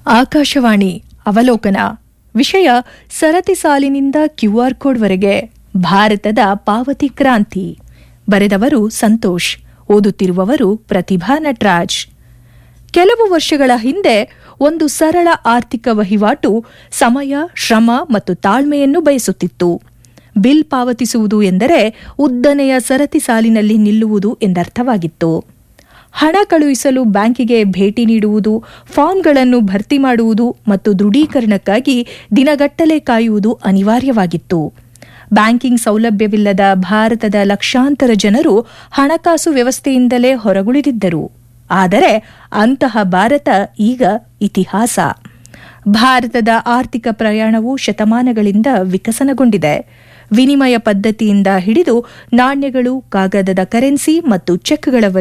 ಆಕಾಶವಾಣಿ ಅವಲೋಕನ ವಿಷಯ ಸರತಿ ಸಾಲಿನಿಂದ ಕ್ಯೂಆರ್ ಕೋಡ್ವರೆಗೆ ಭಾರತದ ಪಾವತಿ ಕ್ರಾಂತಿ ಬರೆದವರು ಸಂತೋಷ್ ಓದುತ್ತಿರುವವರು ಪ್ರತಿಭಾ ನಟರಾಜ್ ಕೆಲವು ವರ್ಷಗಳ ಹಿಂದೆ ಒಂದು ಸರಳ ಆರ್ಥಿಕ ವಹಿವಾಟು ಸಮಯ ಶ್ರಮ ಮತ್ತು ತಾಳ್ಮೆಯನ್ನು ಬಯಸುತ್ತಿತ್ತು ಬಿಲ್ ಪಾವತಿಸುವುದು ಎಂದರೆ ಉದ್ದನೆಯ ಸರತಿ ಸಾಲಿನಲ್ಲಿ ನಿಲ್ಲುವುದು ಎಂದರ್ಥವಾಗಿತ್ತು ಹಣ ಕಳುಹಿಸಲು ಬ್ಯಾಂಕಿಗೆ ಭೇಟಿ ನೀಡುವುದು ಫಾರ್ಮ್ಗಳನ್ನು ಭರ್ತಿ ಮಾಡುವುದು ಮತ್ತು ದೃಢೀಕರಣಕ್ಕಾಗಿ ದಿನಗಟ್ಟಲೆ ಕಾಯುವುದು ಅನಿವಾರ್ಯವಾಗಿತ್ತು ಬ್ಯಾಂಕಿಂಗ್ ಸೌಲಭ್ಯವಿಲ್ಲದ ಭಾರತದ ಲಕ್ಷಾಂತರ ಜನರು ಹಣಕಾಸು ವ್ಯವಸ್ಥೆಯಿಂದಲೇ ಹೊರಗುಳಿದಿದ್ದರು ಆದರೆ ಅಂತಹ ಭಾರತ ಈಗ ಇತಿಹಾಸ ಭಾರತದ ಆರ್ಥಿಕ ಪ್ರಯಾಣವು ಶತಮಾನಗಳಿಂದ ವಿಕಸನಗೊಂಡಿದೆ ವಿನಿಮಯ ಪದ್ಧತಿಯಿಂದ ಹಿಡಿದು ನಾಣ್ಯಗಳು ಕಾಗದದ ಕರೆನ್ಸಿ ಮತ್ತು ಚೆಕ್ಗಳವರೆಗೆ